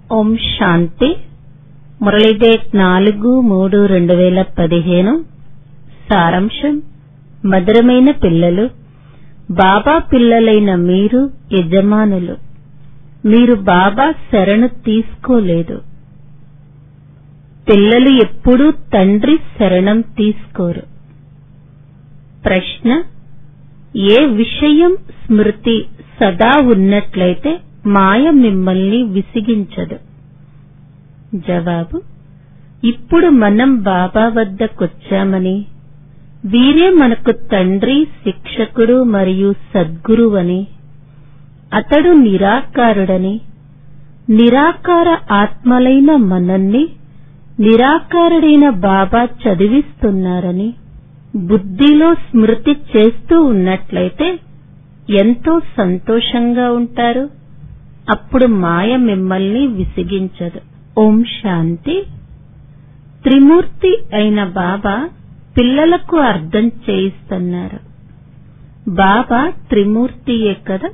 ఓం శాంతి మురళీడేట్ నాలుగు మూడు రెండు వేల పదిహేను సారాంశం మధురమైన పిల్లలు బాబా పిల్లలైన మీరు యజమానులు మీరు బాబా శరణు తీసుకోలేదు పిల్లలు ఎప్పుడూ తండ్రి శరణం తీసుకోరు ప్రశ్న ఏ విషయం స్మృతి సదా ఉన్నట్లయితే మాయ మిమ్మల్ని విసిగించదు జవాబు ఇప్పుడు మనం బాబా వద్దకొచ్చామని వీరే మనకు తండ్రి శిక్షకుడు మరియు సద్గురువని అతడు నిరాకారుడని నిరాకార ఆత్మలైన మనల్ని నిరాకారుడైన బాబా చదివిస్తున్నారని బుద్ధిలో స్మృతి చేస్తూ ఉన్నట్లయితే ఎంతో సంతోషంగా ఉంటారు అప్పుడు మాయ మిమ్మల్ని విసిగించదు ఓం శాంతి త్రిమూర్తి అయిన బాబా పిల్లలకు అర్థం చేయిస్తున్నారు బాబా త్రిమూర్తియే కదా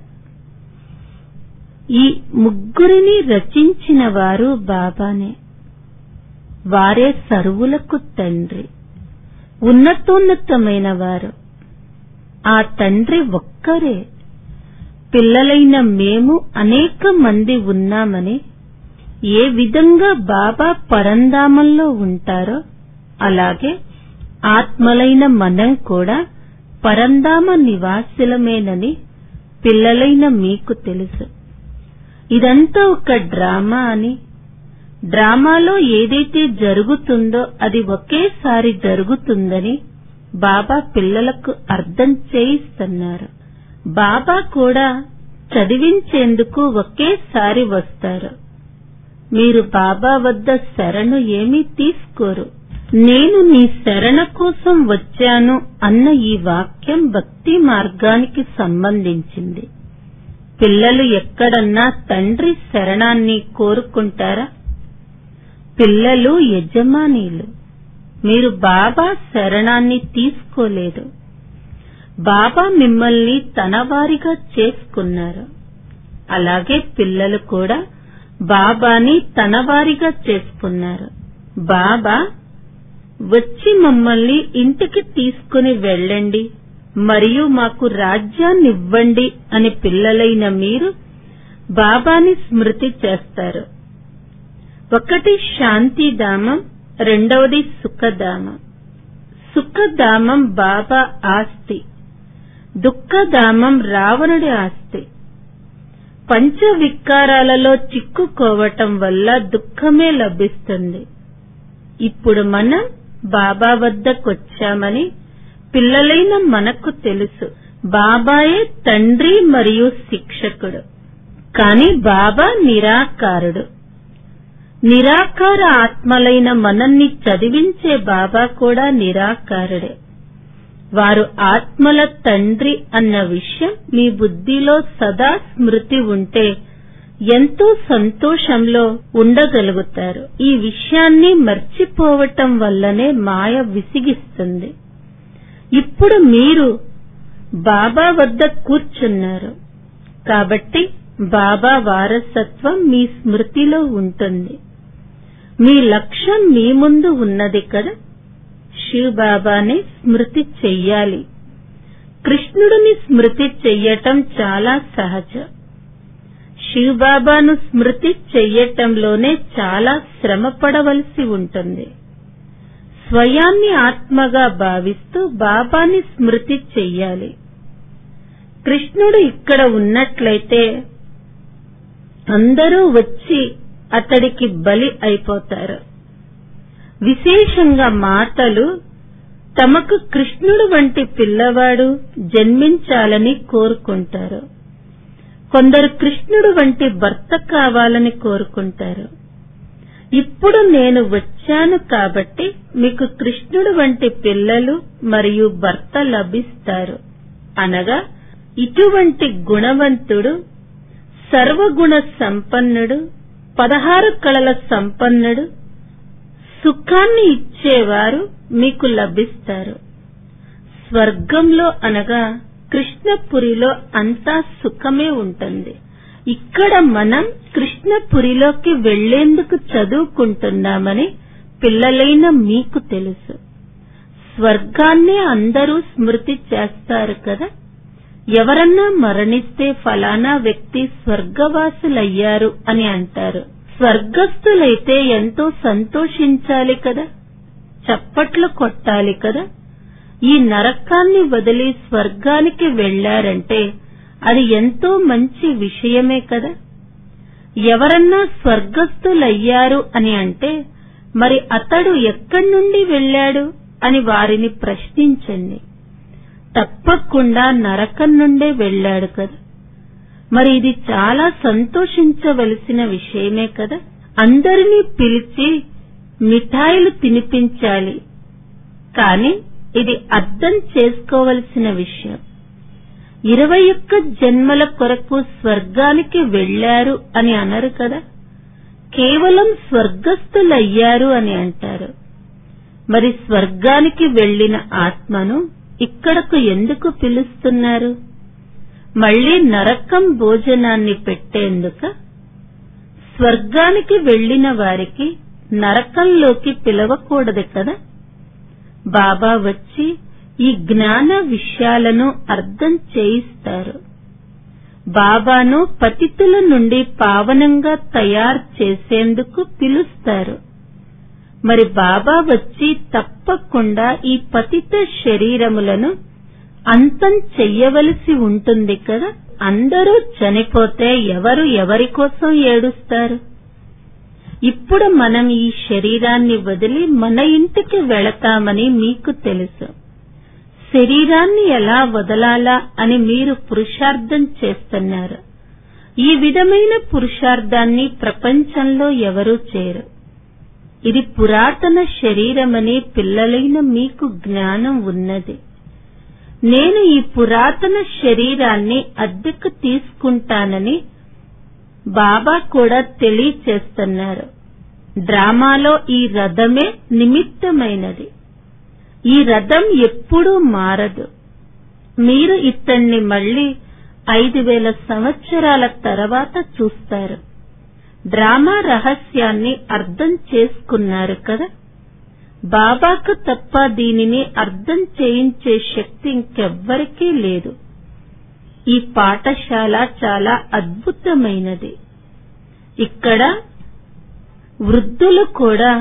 ఈ ముగ్గురిని రచించిన వారు బాబానే వారే సరువులకు తండ్రి ఉన్నతోన్నతమైన వారు ఆ తండ్రి ఒక్కరే పిల్లలైన మేము అనేక మంది ఉన్నామని ఏ విధంగా బాబా పరంధామంలో ఉంటారో అలాగే ఆత్మలైన మనం కూడా పరంధామ నివాసులమేనని పిల్లలైన మీకు తెలుసు ఇదంతా ఒక డ్రామా అని డ్రామాలో ఏదైతే జరుగుతుందో అది ఒకేసారి జరుగుతుందని బాబా పిల్లలకు అర్థం చేయిస్తున్నారు బాబా కూడా చదివించేందుకు ఒకేసారి వస్తారు మీరు బాబా వద్ద శరణు ఏమీ తీసుకోరు నేను నీ శరణ కోసం వచ్చాను అన్న ఈ వాక్యం భక్తి మార్గానికి సంబంధించింది పిల్లలు ఎక్కడన్నా తండ్రి శరణాన్ని కోరుకుంటారా పిల్లలు యజమానీలు మీరు బాబా శరణాన్ని తీసుకోలేదు బాబా మిమ్మల్ని తనవారిగా చేసుకున్నారు అలాగే పిల్లలు కూడా బాబాని తనవారిగా చేసుకున్నారు బాబా వచ్చి మమ్మల్ని ఇంటికి తీసుకుని వెళ్ళండి మరియు మాకు రాజ్యాన్నివ్వండి అని పిల్లలైన మీరు బాబాని స్మృతి చేస్తారు ఒకటి శాంతిధామం రెండవది సుఖధామం సుఖధామం బాబా ఆస్తి దుఃఖధామం రావణుడి ఆస్తి పంచ వికారాలలో చిక్కుకోవటం వల్ల దుఃఖమే లభిస్తుంది ఇప్పుడు మనం బాబా వద్దకొచ్చామని పిల్లలైన మనకు తెలుసు బాబాయే తండ్రి మరియు శిక్షకుడు కాని బాబా నిరాకారుడు నిరాకార ఆత్మలైన మనల్ని చదివించే బాబా కూడా నిరాకారుడే వారు ఆత్మల తండ్రి అన్న విషయం మీ బుద్ధిలో సదా స్మృతి ఉంటే ఎంతో సంతోషంలో ఉండగలుగుతారు ఈ విషయాన్ని మర్చిపోవటం వల్లనే మాయ విసిగిస్తుంది ఇప్పుడు మీరు బాబా వద్ద కూర్చున్నారు కాబట్టి బాబా వారసత్వం మీ స్మృతిలో ఉంటుంది మీ లక్ష్యం మీ ముందు ఉన్నది కదా శివ్ బాబాని స్మృతి చెయ్యాలి కృష్ణుడిని స్మృతి చెయ్యటం చాలా సహజం శివ్ బాబాను స్మృతి చెయ్యటంలోనే చాలా శ్రమ పడవలసి ఉంటుంది స్వయాన్ని ఆత్మగా భావిస్తూ బాబాని స్మృతి చెయ్యాలి కృష్ణుడు ఇక్కడ ఉన్నట్లయితే అందరూ వచ్చి అతడికి బలి అయిపోతారు విశేషంగా మాటలు తమకు కృష్ణుడు వంటి పిల్లవాడు జన్మించాలని కోరుకుంటారు కొందరు కృష్ణుడు వంటి భర్త కావాలని కోరుకుంటారు ఇప్పుడు నేను వచ్చాను కాబట్టి మీకు కృష్ణుడు వంటి పిల్లలు మరియు భర్త లభిస్తారు అనగా ఇటువంటి గుణవంతుడు సర్వగుణ సంపన్నుడు పదహారు కళల సంపన్నుడు సుఖాన్ని ఇచ్చేవారు మీకు లభిస్తారు స్వర్గంలో అనగా కృష్ణపురిలో అంతా సుఖమే ఉంటుంది ఇక్కడ మనం కృష్ణపురిలోకి వెళ్లేందుకు చదువుకుంటున్నామని పిల్లలైన మీకు తెలుసు స్వర్గాన్ని అందరూ స్మృతి చేస్తారు కదా ఎవరన్నా మరణిస్తే ఫలానా వ్యక్తి స్వర్గవాసులయ్యారు అని అంటారు స్వర్గస్థులైతే ఎంతో సంతోషించాలి కదా చప్పట్లు కొట్టాలి కదా ఈ నరకాన్ని వదిలి స్వర్గానికి వెళ్లారంటే అది ఎంతో మంచి విషయమే కదా ఎవరన్నా స్వర్గస్థులయ్యారు అని అంటే మరి అతడు ఎక్కడి నుండి వెళ్ళాడు అని వారిని ప్రశ్నించండి తప్పకుండా నరకం నుండే వెళ్ళాడు కదా మరి ఇది చాలా సంతోషించవలసిన విషయమే కదా అందరినీ పిలిచి మిఠాయిలు తినిపించాలి కాని ఇది అర్థం చేసుకోవలసిన విషయం ఇరవై ఒక్క జన్మల కొరకు స్వర్గానికి వెళ్లారు అని అనరు కదా కేవలం స్వర్గస్థులయ్యారు అని అంటారు మరి స్వర్గానికి వెళ్లిన ఆత్మను ఇక్కడకు ఎందుకు పిలుస్తున్నారు మళ్లీ నరకం భోజనాన్ని పెట్టేందుక స్వర్గానికి వెళ్లిన వారికి నరకంలోకి పిలవకూడదు కదా బాబా వచ్చి ఈ జ్ఞాన విషయాలను అర్థం చేయిస్తారు బాబాను పతితుల నుండి పావనంగా తయారు చేసేందుకు పిలుస్తారు మరి బాబా వచ్చి తప్పకుండా ఈ పతిత శరీరములను అంతం చెయ్యవలసి ఉంటుంది కదా అందరూ చనిపోతే ఎవరు ఎవరి కోసం ఏడుస్తారు ఇప్పుడు మనం ఈ శరీరాన్ని వదిలి మన ఇంటికి వెళతామని మీకు తెలుసు శరీరాన్ని ఎలా వదలాలా అని మీరు పురుషార్థం చేస్తున్నారు ఈ విధమైన పురుషార్థాన్ని ప్రపంచంలో ఎవరూ చేయరు ఇది పురాతన శరీరమని పిల్లలైన మీకు జ్ఞానం ఉన్నది నేను ఈ పురాతన శరీరాన్ని అద్దెకు తీసుకుంటానని బాబా కూడా తెలియచేస్తున్నారు డ్రామాలో ఈ రథమే నిమిత్తమైనది ఈ రథం ఎప్పుడూ మారదు మీరు ఇతన్ని మళ్లీ ఐదు వేల సంవత్సరాల తర్వాత చూస్తారు డ్రామా రహస్యాన్ని అర్థం చేసుకున్నారు కదా బాబాకు తప్ప దీనిని అర్థం చేయించే శక్తి ఇంకెవ్వరికీ లేదు ఈ పాఠశాల చాలా అద్భుతమైనది ఇక్కడ వృద్ధులు కూడా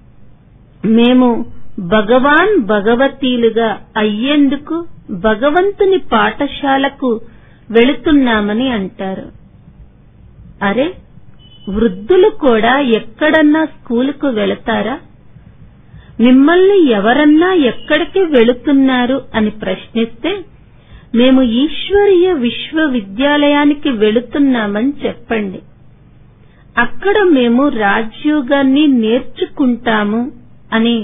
మేము భగవాన్ భగవతీలుగా అయ్యేందుకు భగవంతుని పాఠశాలకు వెళుతున్నామని అంటారు అరే వృద్ధులు కూడా ఎక్కడన్నా స్కూలుకు వెళతారా మిమ్మల్ని ఎవరన్నా ఎక్కడికి వెళుతున్నారు అని ప్రశ్నిస్తే మేము ఈశ్వరీయ విశ్వవిద్యాలయానికి వెళుతున్నామని చెప్పండి అక్కడ మేము రాజ్యోగాన్ని నేర్చుకుంటాము అని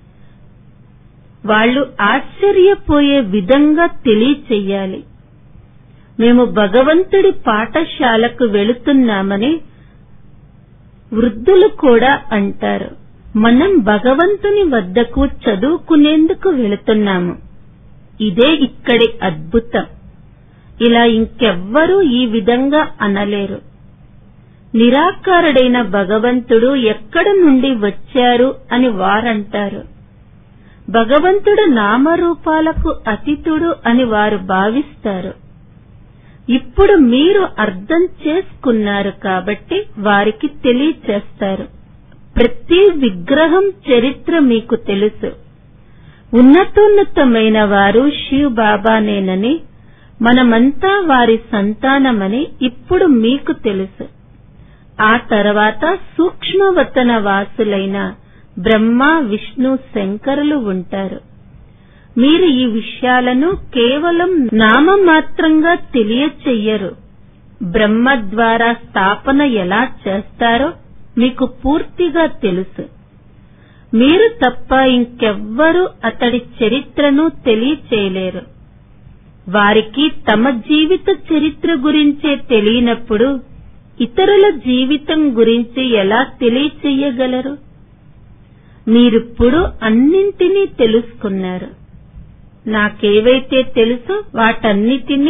వాళ్ళు ఆశ్చర్యపోయే విధంగా తెలియచెయ్యాలి మేము భగవంతుడి పాఠశాలకు వెళుతున్నామని వృద్ధులు కూడా అంటారు మనం భగవంతుని వద్దకు చదువుకునేందుకు వెళుతున్నాము ఇదే ఇక్కడి అద్భుతం ఇలా ఇంకెవ్వరూ ఈ విధంగా అనలేరు నిరాకారుడైన భగవంతుడు ఎక్కడ నుండి వచ్చారు అని వారంటారు భగవంతుడు నామరూపాలకు అతీతుడు అని వారు భావిస్తారు ఇప్పుడు మీరు అర్థం చేసుకున్నారు కాబట్టి వారికి తెలియచేస్తారు ప్రతి విగ్రహం చరిత్ర మీకు తెలుసు ఉన్నతోన్నతమైన వారు శివ్ బాబానేనని మనమంతా వారి సంతానమని ఇప్పుడు మీకు తెలుసు ఆ తర్వాత సూక్ష్మవతన వాసులైన బ్రహ్మ విష్ణు శంకరులు ఉంటారు మీరు ఈ విషయాలను కేవలం నామమాత్రంగా తెలియచెయ్యరు బ్రహ్మ ద్వారా స్థాపన ఎలా చేస్తారో మీకు పూర్తిగా తెలుసు మీరు తప్ప ఇంకెవ్వరూ అతడి చరిత్రను తెలియచేయలేరు వారికి తమ జీవిత చరిత్ర గురించే తెలియనప్పుడు ఇతరుల జీవితం గురించి ఎలా తెలియచెయ్యగలరు మీరిప్పుడు అన్నింటినీ తెలుసుకున్నారు నాకేవైతే తెలుసో వాటన్నిటినీ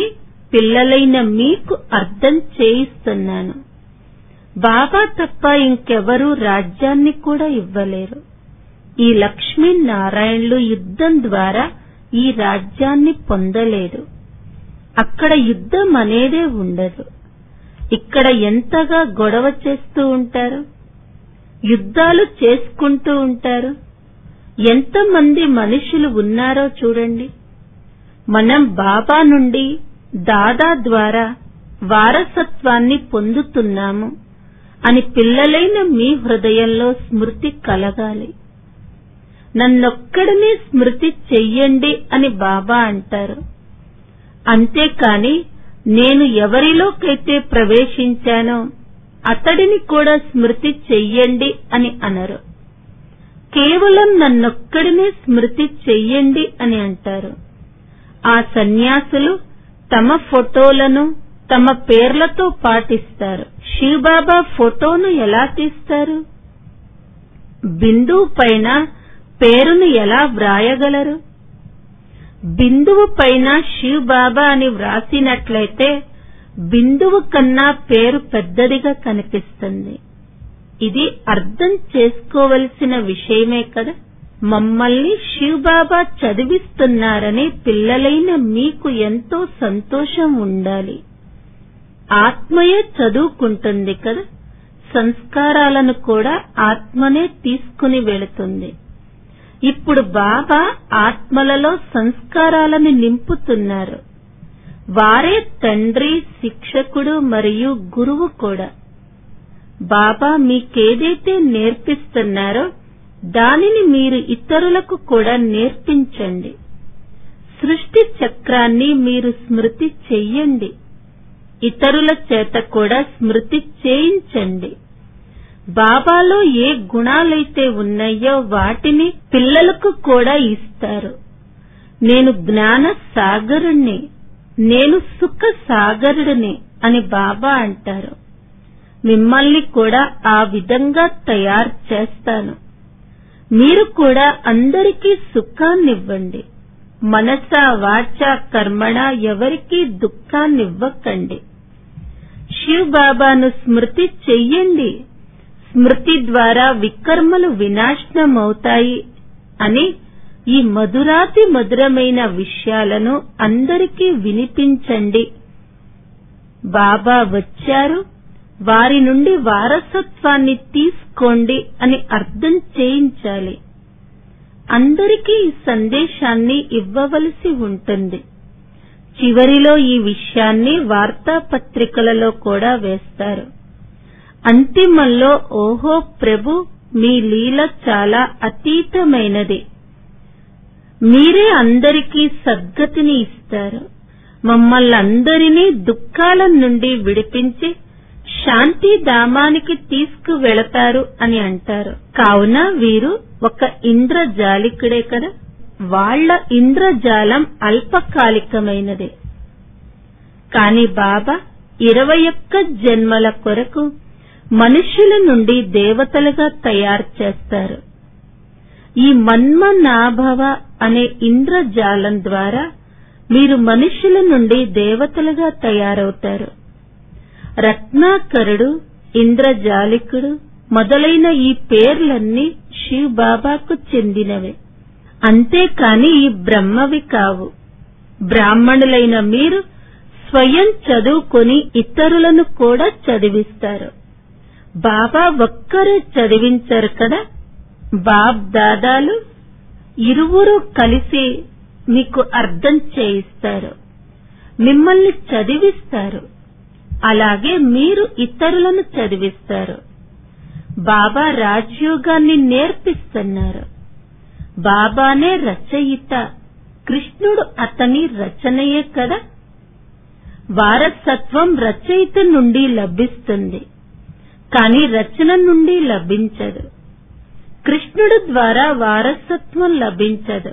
పిల్లలైన మీకు అర్థం చేయిస్తున్నాను బాబా తప్ప ఇంకెవరూ రాజ్యాన్ని కూడా ఇవ్వలేరు ఈ లక్ష్మీనారాయణులు యుద్ధం ద్వారా ఈ రాజ్యాన్ని పొందలేదు అక్కడ యుద్ధం అనేదే ఉండదు ఇక్కడ ఎంతగా గొడవ చేస్తూ ఉంటారు యుద్ధాలు చేసుకుంటూ ఉంటారు ఎంతమంది మనుషులు ఉన్నారో చూడండి మనం బాబా నుండి దాదా ద్వారా వారసత్వాన్ని పొందుతున్నాము అని పిల్లలైన మీ హృదయంలో స్మృతి కలగాలి నన్నొక్కడినే స్మృతి చెయ్యండి అని బాబా అంటారు అంతేకాని నేను ఎవరిలోకైతే ప్రవేశించానో అతడిని కూడా స్మృతి చెయ్యండి అని అనరు కేవలం నన్నొక్కడినే స్మృతి చెయ్యండి అని అంటారు ఆ సన్యాసులు తమ ఫోటోలను తమ పేర్లతో పాటిస్తారు శివబాబా ఫోటోను ఎలా తీస్తారు బిందువు పైన పేరును ఎలా వ్రాయగలరు బిందువు పైన శివ్ బాబా అని వ్రాసినట్లయితే బిందువు కన్నా పేరు పెద్దదిగా కనిపిస్తుంది ఇది అర్థం చేసుకోవలసిన విషయమే కదా మమ్మల్ని శివ్ బాబా చదివిస్తున్నారని పిల్లలైన మీకు ఎంతో సంతోషం ఉండాలి ఆత్మయే చదువుకుంటుంది కదా సంస్కారాలను కూడా ఆత్మనే తీసుకుని వెళుతుంది ఇప్పుడు బాబా ఆత్మలలో సంస్కారాలను నింపుతున్నారు వారే తండ్రి శిక్షకుడు మరియు గురువు కూడా బాబా మీకేదైతే నేర్పిస్తున్నారో దానిని మీరు ఇతరులకు కూడా నేర్పించండి సృష్టి చక్రాన్ని మీరు స్మృతి చెయ్యండి ఇతరుల చేత కూడా స్మృతి చేయించండి బాబాలో ఏ గుణాలైతే ఉన్నాయో వాటిని పిల్లలకు కూడా ఇస్తారు నేను జ్ఞాన సాగరుణ్ణి నేను సుఖ సాగరుడిని అని బాబా అంటారు మిమ్మల్ని కూడా ఆ విధంగా తయారు చేస్తాను మీరు కూడా అందరికీ సుఖాన్నివ్వండి మనస వాచ కర్మణ ఎవరికీ దుఃఖాన్నివ్వకండి శివ్ బాబాను స్మృతి చెయ్యండి స్మృతి ద్వారా వికర్మలు వినాశనమవుతాయి అని ఈ మధురాతి మధురమైన విషయాలను అందరికీ వినిపించండి బాబా వచ్చారు వారి నుండి వారసత్వాన్ని తీసుకోండి అని అర్థం చేయించాలి అందరికీ ఈ సందేశాన్ని ఇవ్వవలసి ఉంటుంది చివరిలో ఈ విషయాన్ని వార్తాపత్రికలలో కూడా వేస్తారు అంతిమంలో ఓహో ప్రభు మీ లీల చాలా అతీతమైనది మీరే అందరికీ సద్గతిని ఇస్తారు మమ్మల్ని అందరినీ దుఃఖాల నుండి విడిపించి శాంతి ధామానికి తీసుకువెళతారు అని అంటారు కావున వీరు ఒక ఇంద్రజాలికుడే కదా వాళ్ల ఇంద్రజాలం అల్పకాలికమైనదే కాని బాబా ఇరవై ఒక్క జన్మల కొరకు మనుషుల నుండి దేవతలుగా తయారు చేస్తారు ఈ మన్మనాభవ అనే ఇంద్రజాలం ద్వారా మీరు మనుషుల నుండి దేవతలుగా తయారవుతారు రత్నాకరుడు ఇంద్రజాలికుడు మొదలైన ఈ పేర్లన్నీ శివ్ బాబాకు చెందినవే అంతేకాని ఈ బ్రహ్మవి కావు బ్రాహ్మణులైన మీరు స్వయం చదువుకొని ఇతరులను కూడా చదివిస్తారు బాబా ఒక్కరే చదివించరు కదా బాబ్ దాదాలు ఇరువురు కలిసి మీకు అర్థం చేయిస్తారు మిమ్మల్ని చదివిస్తారు అలాగే మీరు ఇతరులను చదివిస్తారు బాబా రాజయోగాన్ని నేర్పిస్తున్నారు బాబానే రచయిత కృష్ణుడు అతని రచనయే కదా వారసత్వం రచయిత నుండి లభిస్తుంది కాని రచన నుండి లభించదు కృష్ణుడు ద్వారా వారసత్వం లభించదు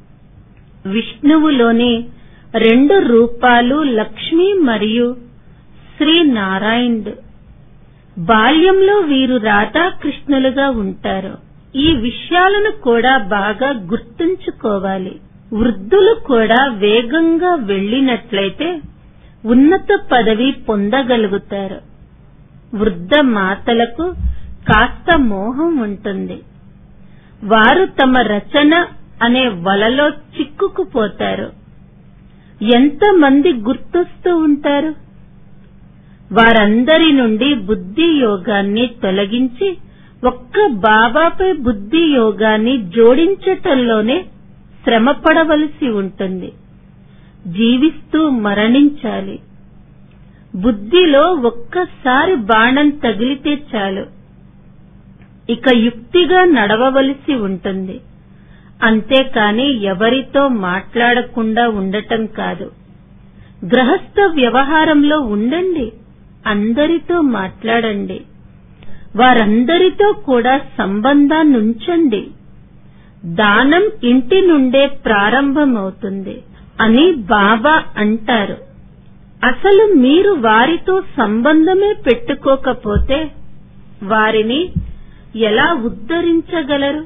విష్ణువులోని రెండు రూపాలు లక్ష్మి మరియు శ్రీనారాయణుడు బాల్యంలో వీరు రాధాకృష్ణులుగా ఉంటారు ఈ విషయాలను కూడా బాగా గుర్తుంచుకోవాలి వృద్ధులు కూడా వేగంగా వెళ్ళినట్లయితే ఉన్నత పదవి పొందగలుగుతారు వృద్ధ మాతలకు కాస్త మోహం ఉంటుంది వారు తమ రచన అనే వలలో చిక్కుకుపోతారు ఎంతమంది గుర్తొస్తూ ఉంటారు వారందరి నుండి బుద్ధి యోగాన్ని తొలగించి ఒక్క బాబాపై బుద్ధి యోగాన్ని జోడించటంలోనే శ్రమపడవలసి ఉంటుంది జీవిస్తూ మరణించాలి బుద్ధిలో ఒక్కసారి బాణం తగిలితే చాలు ఇక యుక్తిగా నడవవలసి ఉంటుంది అంతేకాని ఎవరితో మాట్లాడకుండా ఉండటం కాదు గృహస్థ వ్యవహారంలో ఉండండి అందరితో మాట్లాడండి వారందరితో కూడా సంబంధాన్నుంచండి దానం ఇంటి నుండే ప్రారంభమవుతుంది అని బాబా అంటారు అసలు మీరు వారితో సంబంధమే పెట్టుకోకపోతే వారిని ఎలా ఉద్ధరించగలరు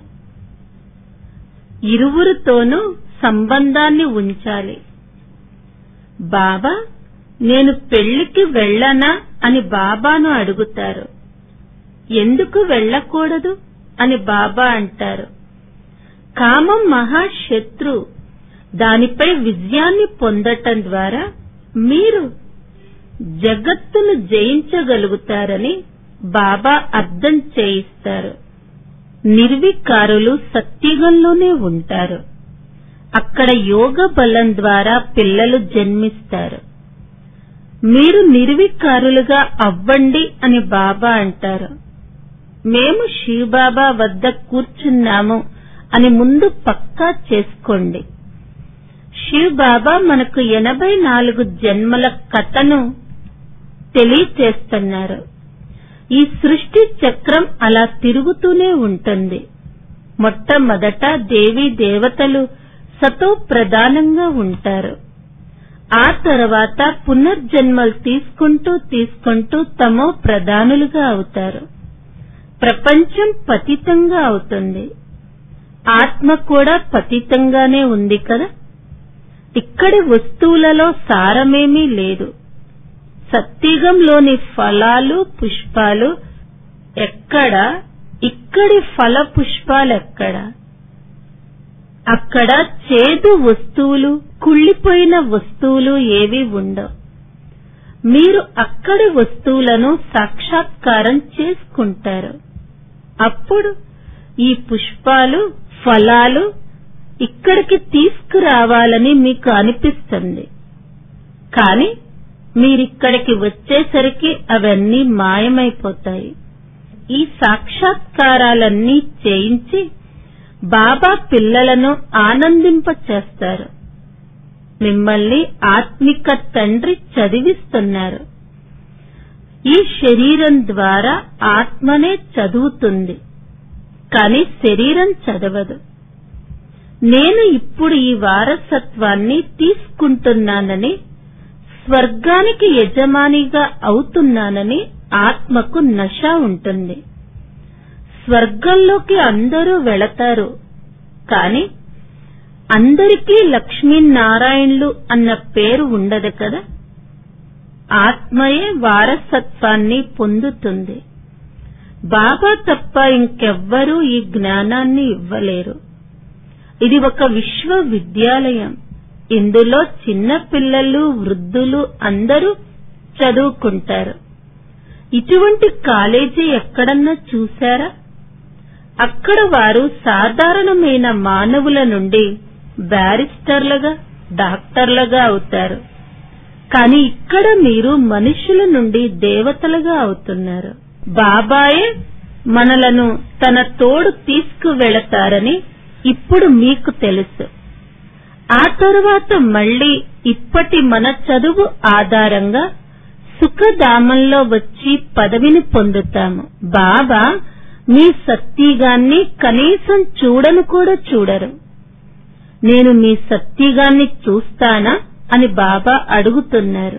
ఇరువురితోనూ సంబంధాన్ని ఉంచాలి బాబా నేను పెళ్లికి వెళ్ళనా అని బాబాను అడుగుతారు ఎందుకు వెళ్ళకూడదు అని బాబా అంటారు కామం మహాశత్రు దానిపై విజయాన్ని పొందటం ద్వారా మీరు జగత్తును జయించగలుగుతారని బాబా అర్థం చేయిస్తారు నిర్వికారులు సత్యుగంలోనే ఉంటారు అక్కడ యోగ బలం ద్వారా పిల్లలు జన్మిస్తారు మీరు నిర్వికారులుగా అవ్వండి అని బాబా అంటారు మేము శివబాబా వద్ద కూర్చున్నాము అని ముందు పక్కా చేసుకోండి శివబాబా మనకు ఎనభై నాలుగు జన్మల కథను తెలియచేస్తున్నారు ఈ సృష్టి చక్రం అలా తిరుగుతూనే ఉంటుంది మొట్టమొదట దేవీ దేవతలు సతో ప్రధానంగా ఉంటారు ఆ తర్వాత పునర్జన్మలు తీసుకుంటూ తీసుకుంటూ తమో ప్రధానులుగా అవుతారు ప్రపంచం పతితంగా అవుతుంది ఆత్మ కూడా పతితంగానే ఉంది కదా ఇక్కడి వస్తువులలో సారమేమీ లేదు సత్యుగంలోని ఫలాలు పుష్పాలు ఎక్కడ ఇక్కడి ఫల పుష్పాలెక్కడ అక్కడ చేదు వస్తువులు కుళ్ళిపోయిన వస్తువులు ఏవి ఉండవు మీరు అక్కడి వస్తువులను సాక్షాత్కారం చేసుకుంటారు అప్పుడు ఈ పుష్పాలు ఫలాలు ఇక్కడికి తీసుకురావాలని మీకు అనిపిస్తుంది కాని మీరిక్కడికి వచ్చేసరికి అవన్నీ మాయమైపోతాయి ఈ సాక్షాత్కారాలన్నీ చేయించి బాబా పిల్లలను ఆనందింపచేస్తారు మిమ్మల్ని ఆత్మిక తండ్రి చదివిస్తున్నారు ఈ శరీరం ద్వారా ఆత్మనే చదువుతుంది కాని శరీరం చదవదు నేను ఇప్పుడు ఈ వారసత్వాన్ని తీసుకుంటున్నానని స్వర్గానికి యజమానిగా అవుతున్నానని ఆత్మకు నశ ఉంటుంది స్వర్గంలోకి అందరూ వెళతారు కాని అందరికీ లక్ష్మీనారాయణులు అన్న పేరు ఉండదు కదా ఆత్మయే వారసత్వాన్ని పొందుతుంది బాబా తప్ప ఇంకెవ్వరూ ఈ జ్ఞానాన్ని ఇవ్వలేరు ఇది ఒక విశ్వవిద్యాలయం ఇందులో చిన్న పిల్లలు వృద్ధులు అందరూ చదువుకుంటారు ఇటువంటి కాలేజీ ఎక్కడన్నా చూశారా అక్కడ వారు సాధారణమైన మానవుల నుండి బ్యారిస్టర్లుగా డాక్టర్లుగా అవుతారు కాని ఇక్కడ మీరు మనుషుల నుండి దేవతలుగా అవుతున్నారు బాబాయే మనలను తన తోడు తీసుకువెళతారని ఇప్పుడు మీకు తెలుసు ఆ తరువాత మళ్ళీ ఇప్పటి మన చదువు ఆధారంగా సుఖధామంలో వచ్చి పదవిని పొందుతాము బాబా మీ సత్యగాన్ని కనీసం చూడను కూడా చూడరు నేను మీ సత్యగాన్ని చూస్తానా అని బాబా అడుగుతున్నారు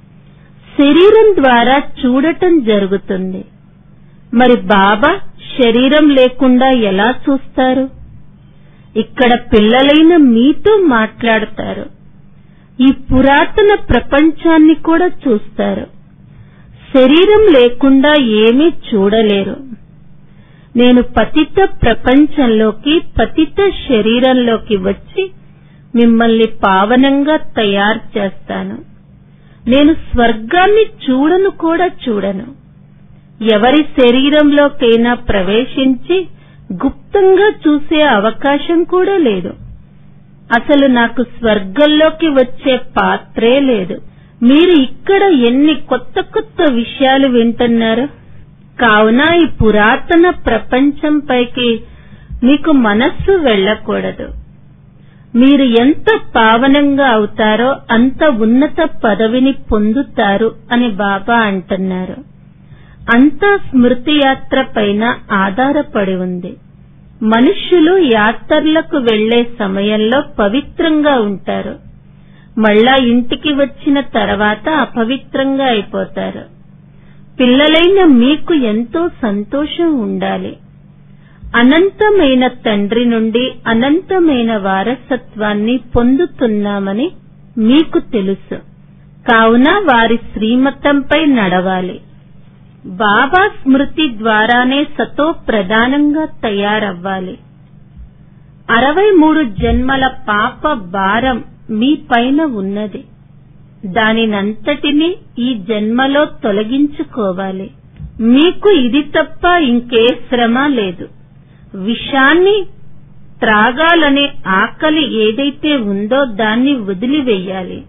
శరీరం ద్వారా చూడటం జరుగుతుంది మరి బాబా శరీరం లేకుండా ఎలా చూస్తారు ఇక్కడ పిల్లలైన మీతో మాట్లాడతారు ఈ పురాతన ప్రపంచాన్ని కూడా చూస్తారు శరీరం లేకుండా ఏమీ చూడలేరు నేను పతిత ప్రపంచంలోకి పతిత శరీరంలోకి వచ్చి మిమ్మల్ని పావనంగా తయారు చేస్తాను నేను స్వర్గాన్ని చూడను కూడా చూడను ఎవరి శరీరంలోకైనా ప్రవేశించి గుప్తంగా చూసే అవకాశం కూడా లేదు అసలు నాకు స్వర్గంలోకి వచ్చే పాత్రే లేదు మీరు ఇక్కడ ఎన్ని కొత్త కొత్త విషయాలు వింటున్నారు కావున ఈ పురాతన ప్రపంచం పైకి మీకు మనస్సు వెళ్ళకూడదు మీరు ఎంత పావనంగా అవుతారో అంత ఉన్నత పదవిని పొందుతారు అని బాబా అంటున్నారు అంతా స్మృతి యాత్ర పైన ఆధారపడి ఉంది మనుష్యులు యాత్రలకు వెళ్లే సమయంలో పవిత్రంగా ఉంటారు మళ్ళా ఇంటికి వచ్చిన తర్వాత అపవిత్రంగా అయిపోతారు పిల్లలైన మీకు ఎంతో సంతోషం ఉండాలి అనంతమైన తండ్రి నుండి అనంతమైన వారసత్వాన్ని పొందుతున్నామని మీకు తెలుసు కావున వారి శ్రీమతంపై నడవాలి బాబా స్మృతి ద్వారానే సతో ప్రధానంగా తయారవ్వాలి అరవై మూడు జన్మల పాప భారం మీ పైన ఉన్నది దానినంతటినీ ఈ జన్మలో తొలగించుకోవాలి మీకు ఇది తప్ప ఇంకే శ్రమ లేదు విషాన్ని త్రాగాలనే ఆకలి ఏదైతే ఉందో దాన్ని వదిలివేయాలి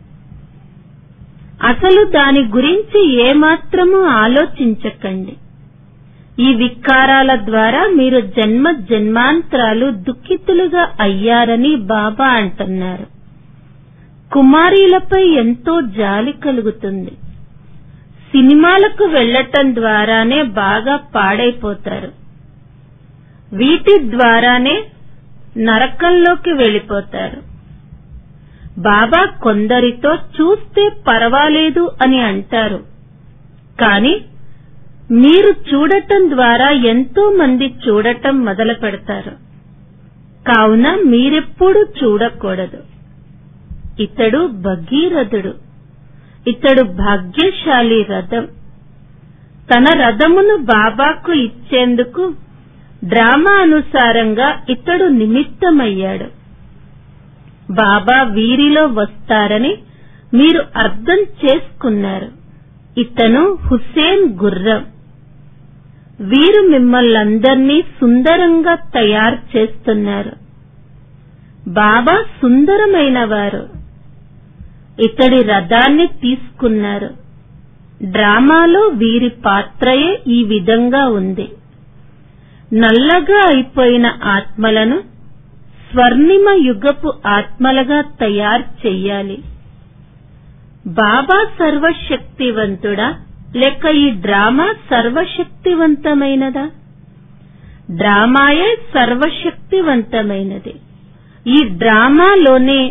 అసలు దాని గురించి ఏమాత్రమూ ఆలోచించకండి ఈ వికారాల ద్వారా మీరు జన్మ జన్మాంతరాలు దుఃఖితులుగా అయ్యారని బాబా అంటున్నారు కుమారీలపై ఎంతో జాలి కలుగుతుంది సినిమాలకు వెళ్లటం ద్వారానే బాగా పాడైపోతారు వీటి ద్వారానే నరకంలోకి వెళ్ళిపోతారు బాబా కొందరితో చూస్తే పర్వాలేదు అని అంటారు కాని మీరు చూడటం ద్వారా ఎంతో మంది చూడటం మొదలు పెడతారు కావున మీరెప్పుడూ చూడకూడదు ఇతడు భగీరథుడు ఇతడు భాగ్యశాలి రథం తన రథమును బాబాకు ఇచ్చేందుకు డ్రామా అనుసారంగా ఇతడు నిమిత్తమయ్యాడు బాబా వీరిలో వస్తారని మీరు అర్థం చేసుకున్నారు ఇతను హుసేన్ గుర్రం వీరు మిమ్మల్నందర్నీ సుందరంగా తయారు చేస్తున్నారు బాబా సుందరమైన వారు ఇతడి రథాన్ని తీసుకున్నారు డ్రామాలో వీరి పాత్రయే ఈ విధంగా ఉంది నల్లగా అయిపోయిన ఆత్మలను స్వర్ణిమ యుగపు ఆత్మలుగా తయారు చెయ్యాలి బాబా సర్వశక్తివంతుడా లేక ఈ డ్రామా సర్వశక్తివంతమైనదా డ్రామాయే సర్వశక్తివంతమైనది ఈ డ్రామాలోనే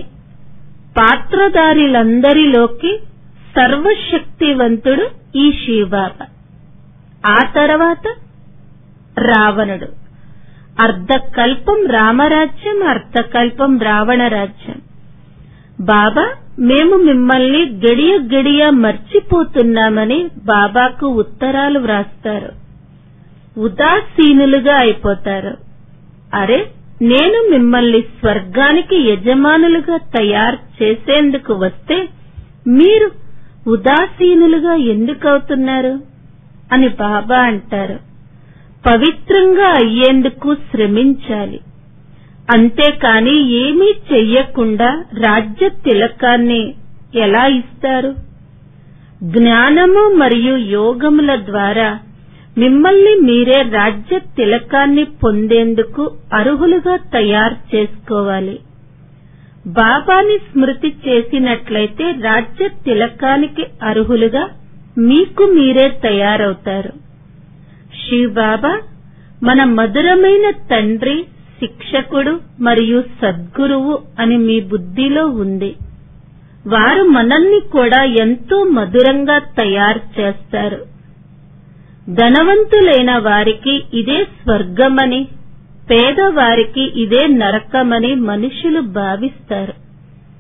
పాత్రధారులందరిలోకి సర్వశక్తివంతుడు ఈ శివబాబా ఆ తర్వాత రావణుడు అర్ధకల్పం రామరాజ్యం అర్ధకల్పం రావణ రాజ్యం బాబా మేము మిమ్మల్ని గడియ గడియ మర్చిపోతున్నామని బాబాకు ఉత్తరాలు వ్రాస్తారు ఉదాసీనులుగా అయిపోతారు అరే నేను మిమ్మల్ని స్వర్గానికి యజమానులుగా తయారు చేసేందుకు వస్తే మీరు ఉదాసీనులుగా ఎందుకవుతున్నారు అని బాబా అంటారు పవిత్రంగా అయ్యేందుకు శ్రమించాలి అంతేకాని ఏమీ చెయ్యకుండా రాజ్య తిలకాన్ని ఎలా ఇస్తారు జ్ఞానము మరియు యోగముల ద్వారా మిమ్మల్ని మీరే రాజ్య తిలకాన్ని పొందేందుకు అర్హులుగా తయారు చేసుకోవాలి బాబాని స్మృతి చేసినట్లయితే రాజ్య తిలకానికి అర్హులుగా మీకు మీరే తయారవుతారు శివబాబా మన మధురమైన తండ్రి శిక్షకుడు మరియు సద్గురువు అని మీ బుద్ధిలో ఉంది వారు మనల్ని కూడా ఎంతో మధురంగా తయారు చేస్తారు ధనవంతులైన వారికి ఇదే స్వర్గమని పేదవారికి ఇదే నరకమని మనుషులు భావిస్తారు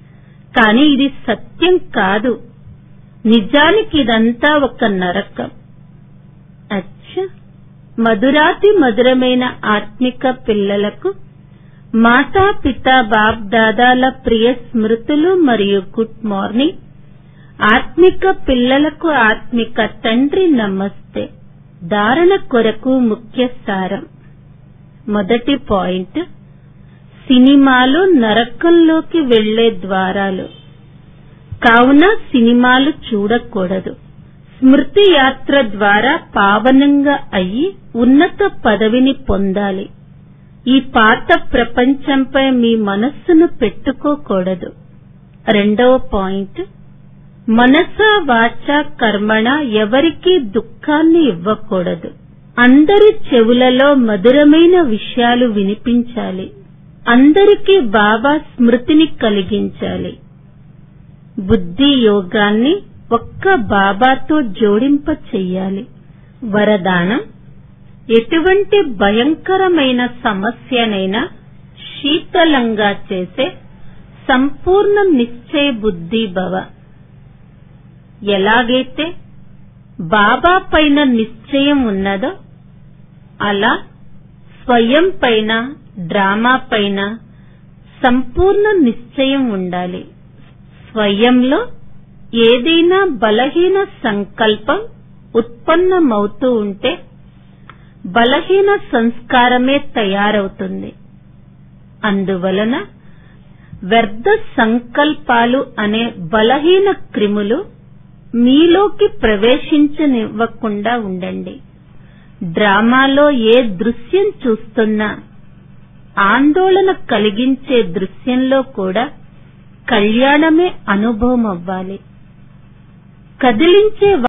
కానీ ఇది సత్యం కాదు నిజానికి ఇదంతా ఒక నరకం అచ్చ మధురాతి మధురమైన ఆత్మిక పిల్లలకు మాతా పిత బాప్ దాదాల ప్రియ స్మృతులు మరియు గుడ్ మార్నింగ్ ఆత్మిక పిల్లలకు ఆత్మిక తండ్రి నమస్తే ధారణ కొరకు ముఖ్య సారం మొదటి పాయింట్ సినిమాలు నరకంలోకి వెళ్లే ద్వారాలు కావున సినిమాలు చూడకూడదు స్మృతి యాత్ర ద్వారా పావనంగా అయ్యి ఉన్నత పదవిని పొందాలి ఈ పాత ప్రపంచంపై మీ మనస్సును పెట్టుకోకూడదు రెండవ పాయింట్ మనస వాచ కర్మణ ఎవరికీ దుఃఖాన్ని ఇవ్వకూడదు అందరి చెవులలో మధురమైన విషయాలు వినిపించాలి అందరికీ బాబా స్మృతిని కలిగించాలి బుద్ధి యోగాన్ని ఒక్క బాబాతో జోడింప చెయ్యాలి వరదానం ఎటువంటి భయంకరమైన సమస్యనైనా శీతలంగా చేసే సంపూర్ణ నిశ్చయ బుద్ధి భవ ఎలాగైతే బాబా పైన నిశ్చయం ఉన్నదో అలా స్వయం పైన డ్రామా పైన సంపూర్ణ నిశ్చయం ఉండాలి స్వయంలో ఏదైనా బలహీన సంకల్పం ఉత్పన్నమవుతూ ఉంటే బలహీన సంస్కారమే తయారవుతుంది అందువలన వ్యర్థ సంకల్పాలు అనే బలహీన క్రిములు మీలోకి ప్రవేశించనివ్వకుండా ఉండండి డ్రామాలో ఏ దృశ్యం చూస్తున్నా ఆందోళన కలిగించే దృశ్యంలో కూడా కళ్యాణమే అనుభవం అవ్వాలి కదిలించే